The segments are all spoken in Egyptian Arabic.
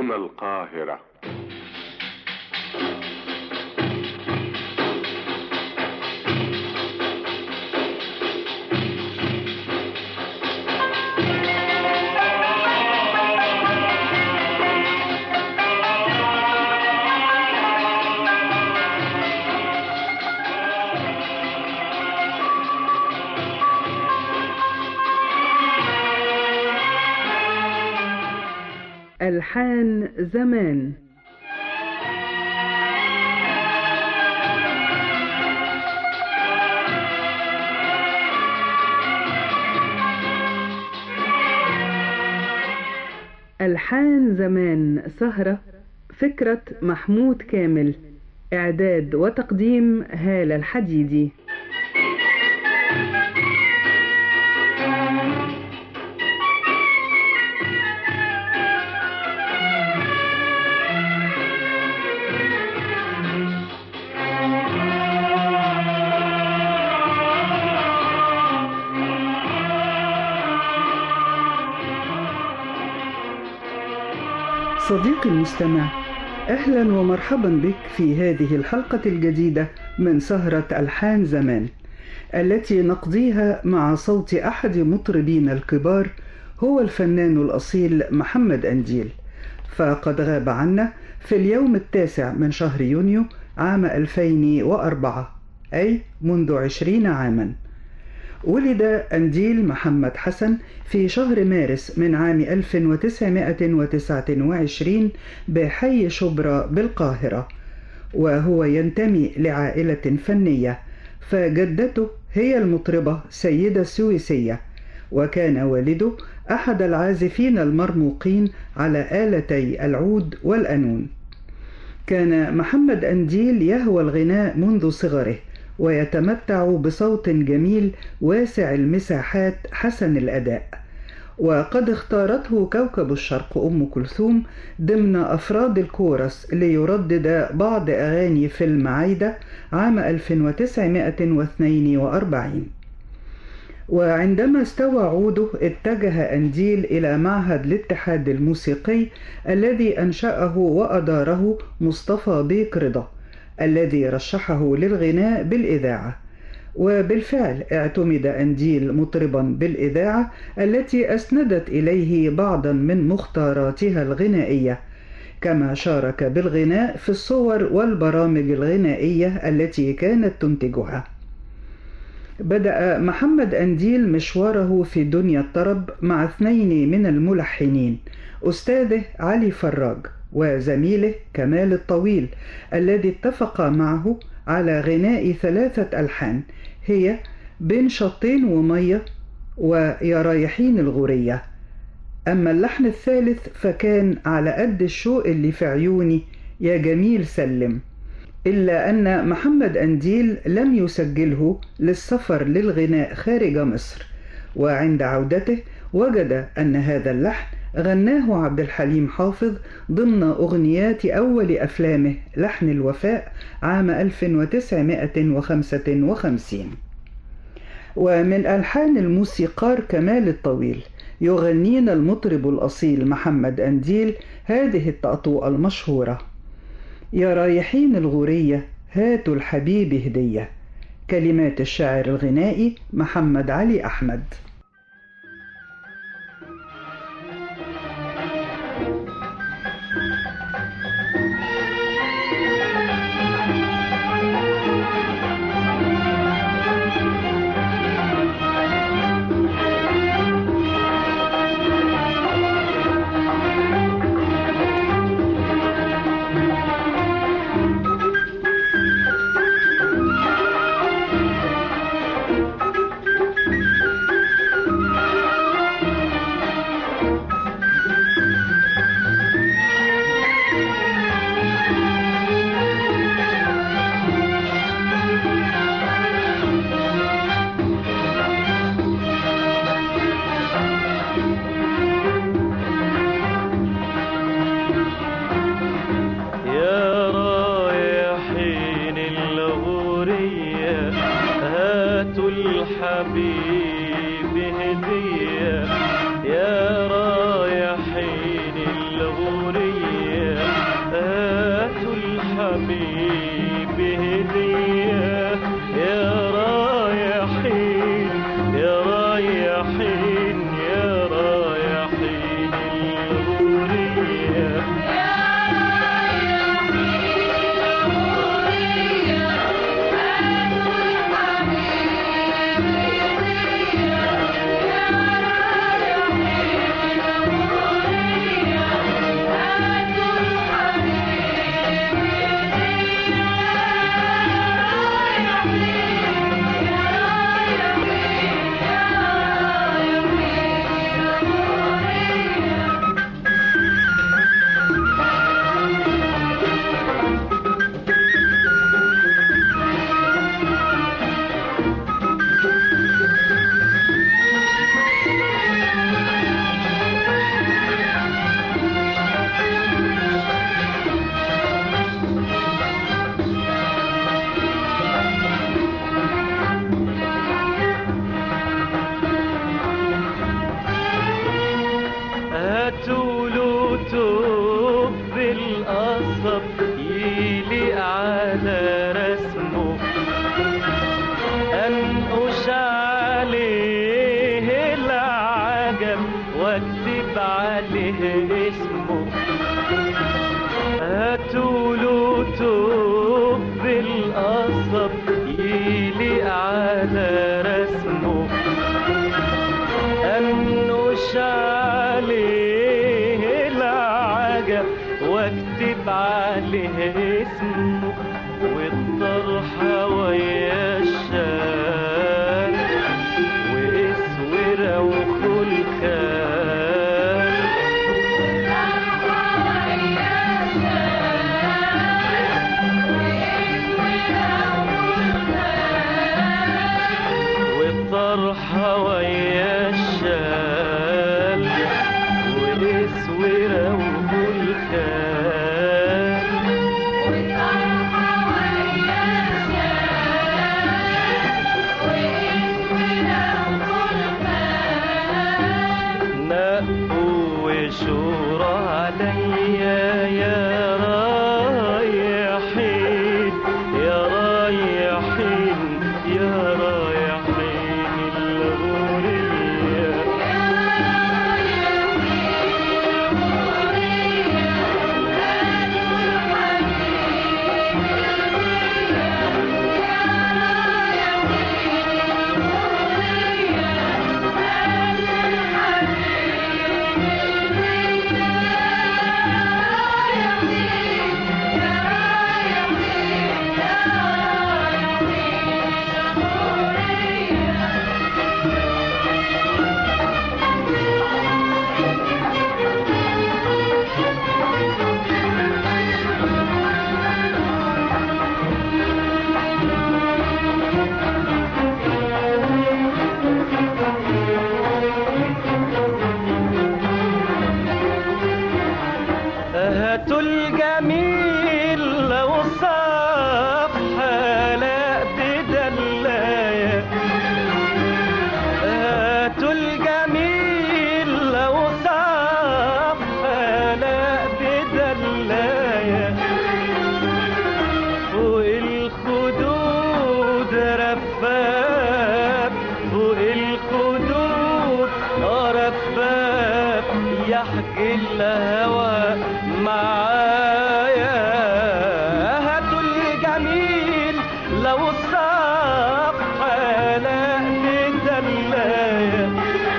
هنا القاهرة ألحان زمان ألحان زمان سهرة فكرة محمود كامل إعداد وتقديم هالة الحديدي صديقي المستمع اهلا ومرحبا بك في هذه الحلقه الجديده من سهره الحان زمان التي نقضيها مع صوت احد مطربين الكبار هو الفنان الاصيل محمد انديل فقد غاب عنا في اليوم التاسع من شهر يونيو عام 2004 أي منذ عشرين عاما ولد أنديل محمد حسن في شهر مارس من عام 1929 بحي شبرا بالقاهرة وهو ينتمي لعائلة فنية فجدته هي المطربة سيدة سويسية وكان والده أحد العازفين المرموقين على آلتي العود والأنون كان محمد أنديل يهوى الغناء منذ صغره ويتمتع بصوت جميل واسع المساحات حسن الأداء وقد اختارته كوكب الشرق أم كلثوم ضمن أفراد الكورس ليردد بعض أغاني فيلم عايدة عام 1942 وعندما استوى عوده اتجه أنديل إلى معهد الاتحاد الموسيقي الذي أنشأه وأداره مصطفى بيك رضا الذي رشحه للغناء بالإذاعة وبالفعل اعتمد أنديل مطربا بالإذاعة التي أسندت إليه بعضا من مختاراتها الغنائية كما شارك بالغناء في الصور والبرامج الغنائية التي كانت تنتجها بدأ محمد أنديل مشواره في دنيا الطرب مع اثنين من الملحنين أستاذه علي فراج وزميله كمال الطويل الذي اتفق معه على غناء ثلاثة ألحان هي بين شطين ومية ويا رايحين الغورية أما اللحن الثالث فكان على قد الشوق اللي في عيوني يا جميل سلم إلا أن محمد أنديل لم يسجله للسفر للغناء خارج مصر وعند عودته وجد أن هذا اللحن غناه عبد الحليم حافظ ضمن أغنيات أول أفلامه لحن الوفاء عام 1955 ومن ألحان الموسيقار كمال الطويل يغنينا المطرب الأصيل محمد أنديل هذه التقطوءة المشهورة يا رايحين الغورية هاتوا الحبيب هدية كلمات الشاعر الغنائي محمد علي أحمد يا رايحين الغورية هاتوا الحبيب هدية يا رايحين الغورية حبيبي هدية يا رايحين يا رايحين يا رايحين الغورية هاتوا له توب بالقصب يليق على رسمه انقش عليه العجب واكتب عليه اسمه هاتوا له توب بالقصب يليق على رسمه انقش عليه العجب واكتب عليه اسمه والطرحة ويا الشام واسورة وخلخال والطرحة ويا الشال والاسورة وخلخال نقوا وشور عليا يا رايحين يا رايحين يا رايحين الغورية هاتوا الجميل لو صفحة لا بدلاية هاتوا الجميل لو صفحة لا بدلاية فوق الخدود رفاف فوق الخدود آه رفاف يحكي الهوى معايا هاتوا الجميل لو الصف حالة دلايا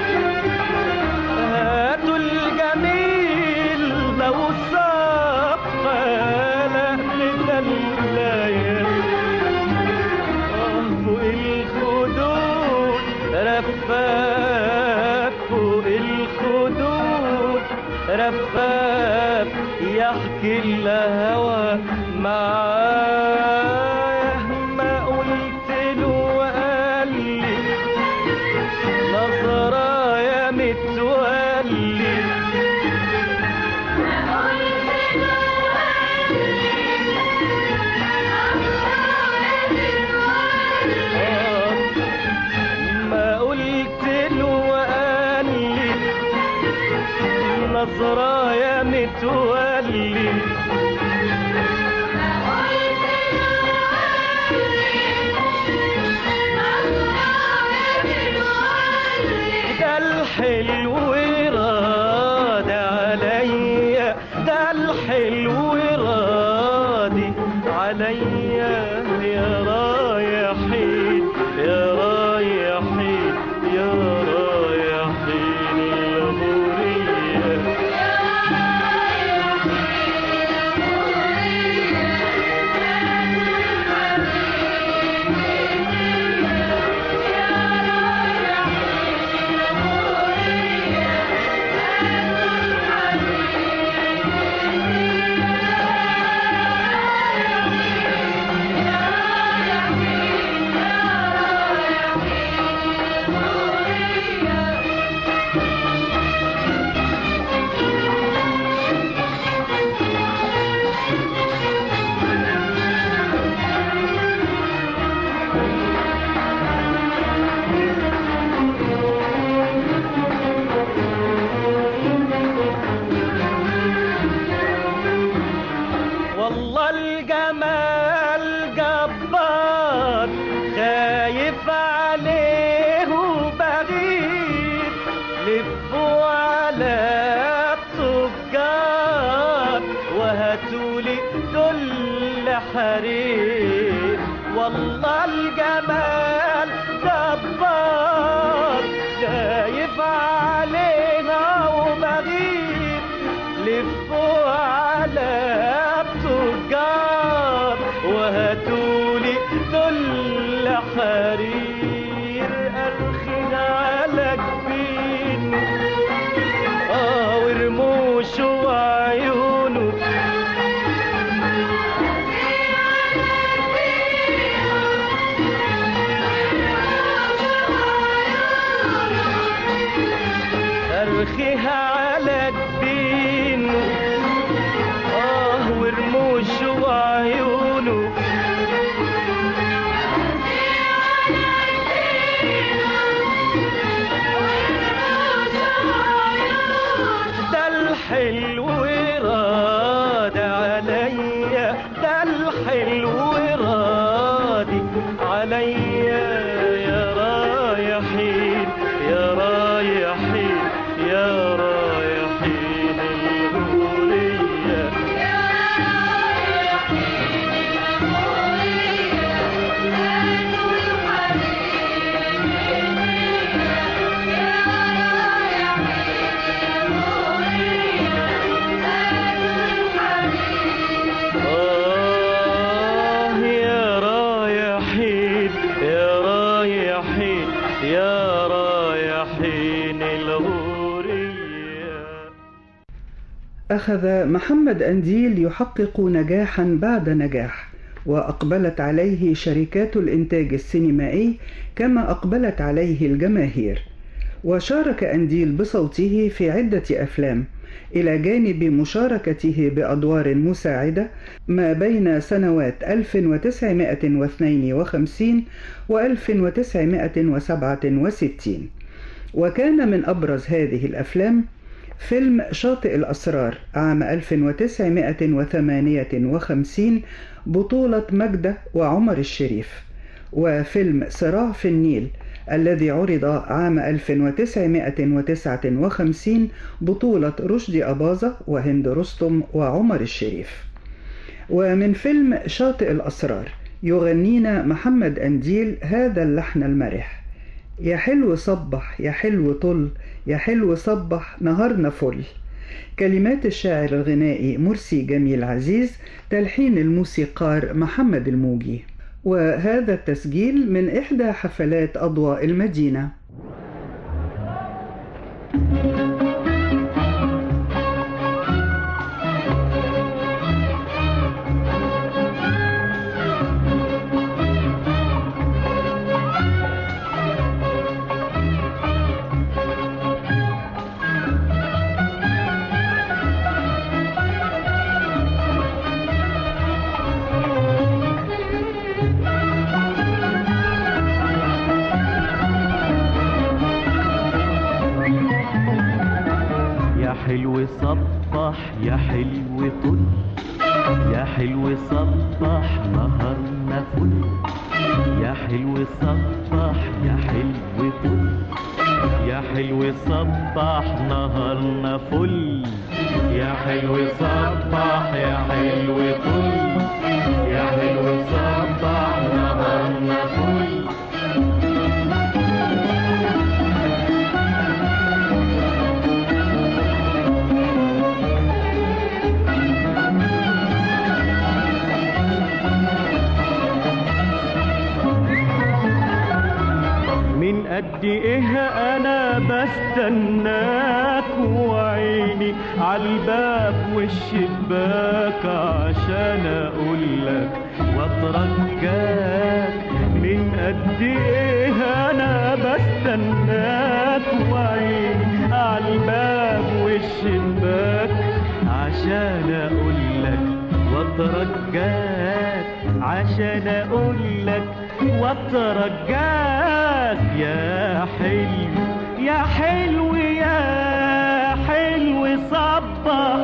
هاتوا الجميل لو الصف حالة دلايا فوق الخدود رفاف فوق الخدود رفاف يحكي الهوى معاه ما قلت له وقال لي نظرة يا متولي ما قلت له وقال لي نظرة يا متولي ده الحلو راضي عليا يا رايحين يا رايحين يا رايحين الغورية والله الجمال جبار خايف عليه وبغير لفوا على التجار وهاتولي دل حرير والله الجمال جبار خايف عليها وبغير لفوا على التجار وهاتولي دل حرير أرخي على جبين اه ورموش وعيونه أرخيها على جبينه آه ورموش وعيونه ده الحلو راد عليا ده الحلو رادي عليا يا رايحين يا رايحين يا رايحين الغورية آه يا رايحين يا رايحين يا رايحين الغورية أخذ محمد أنديل يحقق نجاحا بعد نجاح وأقبلت عليه شركات الإنتاج السينمائي كما أقبلت عليه الجماهير وشارك أنديل بصوته في عدة أفلام إلى جانب مشاركته بأدوار مساعدة ما بين سنوات 1952 و 1967 وكان من أبرز هذه الأفلام فيلم شاطئ الأسرار عام 1958 بطولة مجدة وعمر الشريف وفيلم صراع في النيل الذي عرض عام 1959 بطولة رشدي أباظة وهند رستم وعمر الشريف ومن فيلم شاطئ الأسرار يغنينا محمد أنديل هذا اللحن المرح يا حلو صبح يا حلو طل يا حلو صبح نهارنا فل كلمات الشاعر الغنائي مرسي جميل عزيز تلحين الموسيقار محمد الموجي وهذا التسجيل من إحدى حفلات أضواء المدينة يا حلو صبح يا حلو طل يا حلو صبح نهارنا فل يا حلو صبح يا حلو طل يا حلو صبح نهارنا فل يا حلو صبح يا حلو طل يا حلو صبح نهارنا فل من قد ايه انا بستناك وعيني عالباب والشباك عشان اقولك واترجاك من قد ايه انا بستناك وعيني عالباب والشباك عشان اقولك واترجاك عشان اقولك واترجاك يا حلو يا حلو يا حلو صبح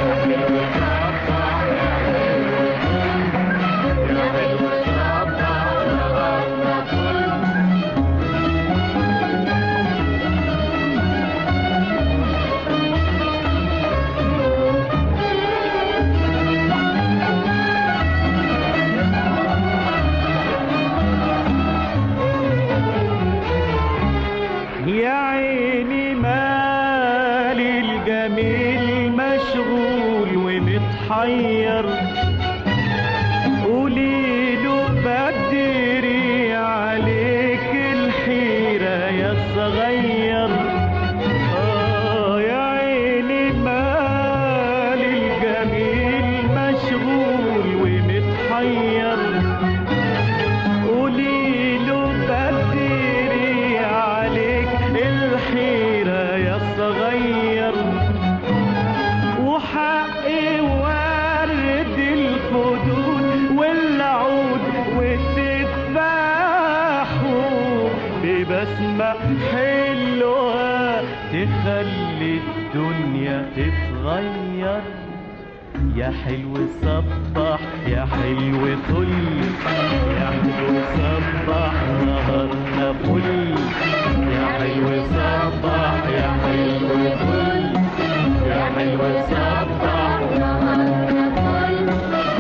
يا عيني مالي الجميل مشغول ومتحير قولي له بدري عليك الحيرة يا صغير آه يا عيني مالي الجميل مشغول ومتحير قولي له بدري عليك الحيرة يا صغير وحقي ورد الخدود والعود وتذبحوا ببسمة حلوة تخلي الدنيا تتغير يا حلو صبح يا حلو طل يا حلو صبح نهارنا فل يا حلو صبح يا حلو طل يا حلو صبح نهارنا فل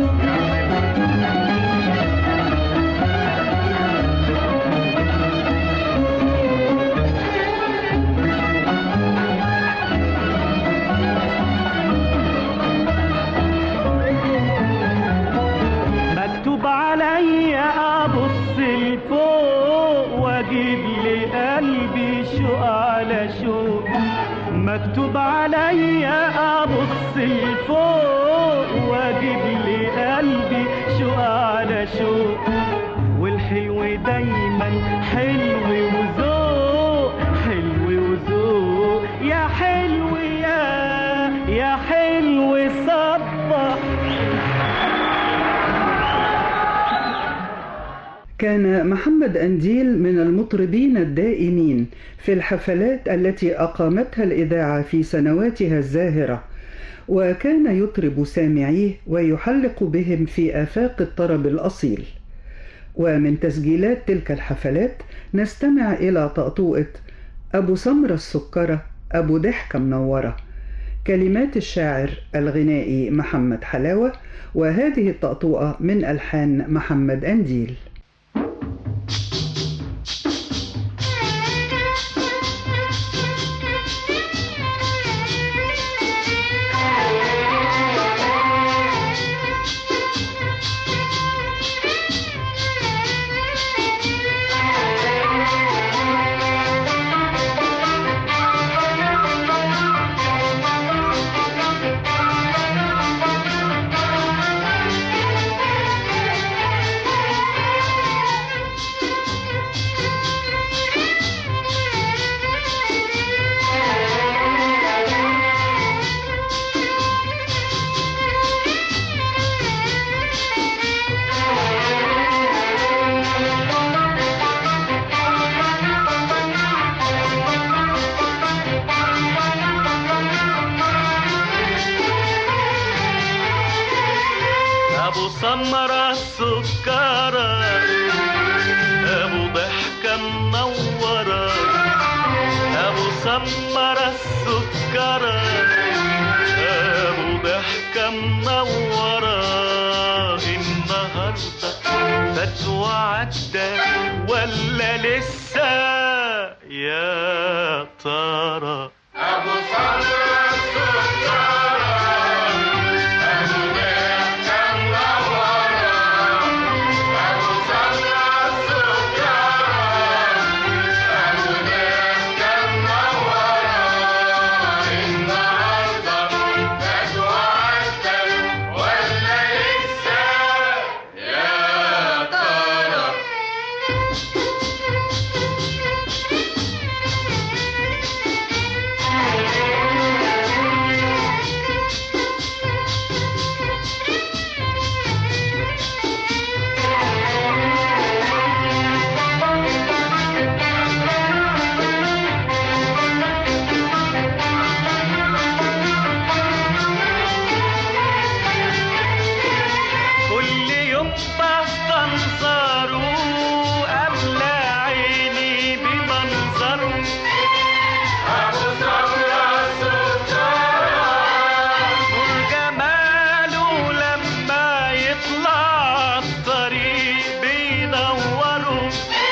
مكتوب عليا ابص لفوق واجيب لقلبي شوق على شوق مكتوب عليا ابص لفوق واجيب لقلبي شوق على شوق والحلو دايما حلو وذوق حلو وذوق يا حلو يا يا حلو صبح كان محمد أنديل من المطربين الدائمين في الحفلات التي أقامتها الإذاعة في سنواتها الزاهرة وكان يطرب سامعيه ويحلق بهم في آفاق الطرب الأصيل ومن تسجيلات تلك الحفلات نستمع إلى طأطوئة أبو سمرة السكرة أبو ضحكة منورة كلمات الشاعر الغنائي محمد حلاوة وهذه الطأطوئة من ألحان محمد أنديل ابو سمرة السكرة ابو ضحكة منورة ابو سمرة السكرة سكة منورة النهاردة فات وعدى ولا لسه يا ترى كل يوم بستنظره أملى عيني بمنظره نور جماله لما يطلع الطريق بينوره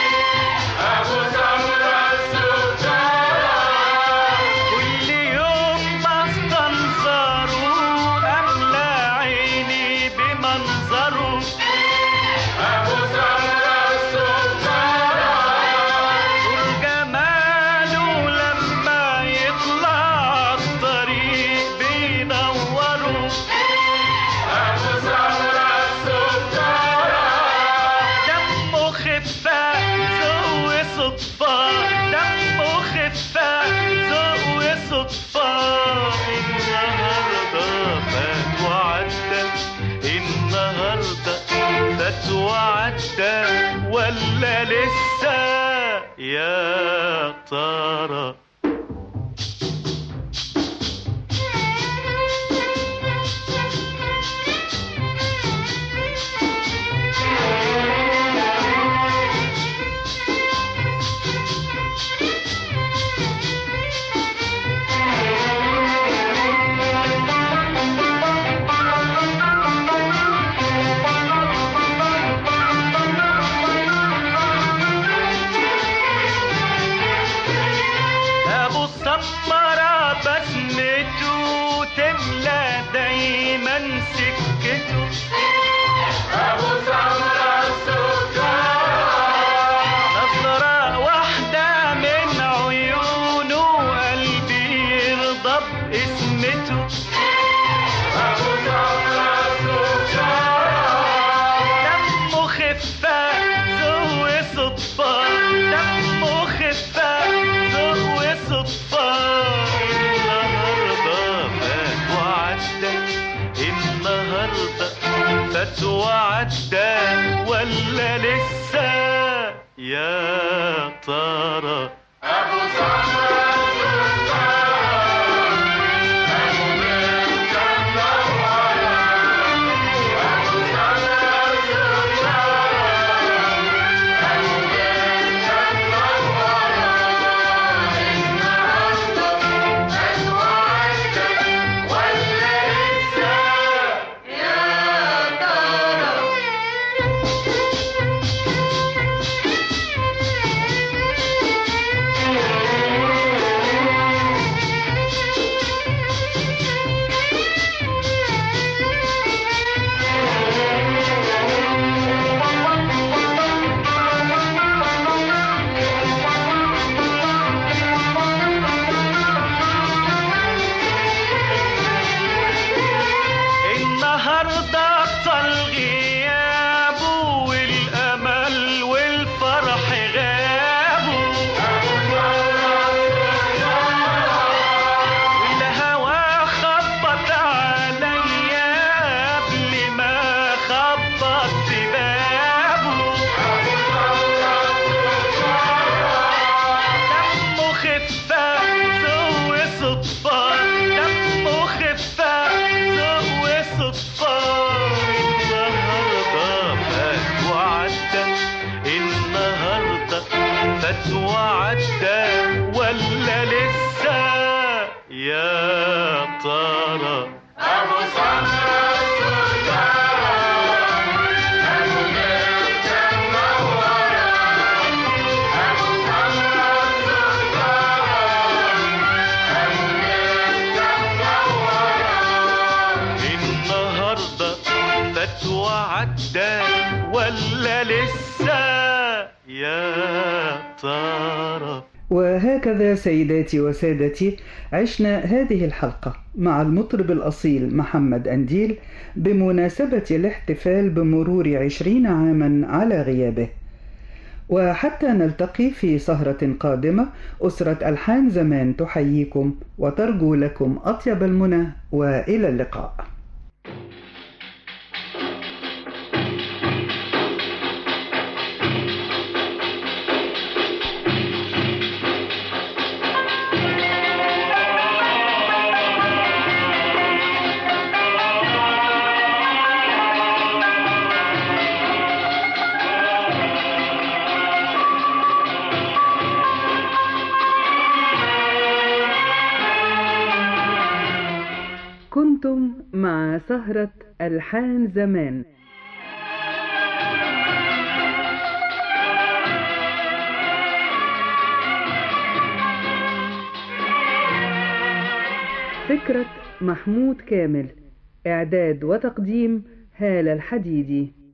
كل يوم بستنظره أملى عيني بمنظره نور جماله لما يطلع الطريق بينوره دمه خفة ذوق صدفة دمه خفة ذوق صدفة النهاردة فات وعدى النهاردة فات وعدى ولا لسه يا ترى ابو سمرة بسمته تملى دايما سكته نظرة واحدة من عيونه قلبي يرضى باسمته دمه خفة ذوق صدفة دمه خفة ذوق صدفة النهاردة فات وعدى النهاردة فات وعدى ولا لسه يا ترى النهارده طال غيابه والامل والفرح غابوا والهوى خبط عليا قبل ما خبط في بابه دمه خفة ذوق صدفة دمه خفة ذوق صدفة النهاردة فات وعدى النهاردة فات وعدى ولا لسه يا ترى أبو سمرة فات وعدى ولا لسه يا ترى وهكذا سيداتي وسادتي عشنا هذه الحلقة مع المطرب الأصيل محمد أنديل بمناسبة الاحتفال بمرور عشرين عاما على غيابه وحتى نلتقي في سهرة قادمة أسرة ألحان زمان تحييكم وترجو لكم أطيب المنى وإلى اللقاء كنتم مع سهرة ألحان زمان فكرة محمود كامل إعداد وتقديم هالة الحديدي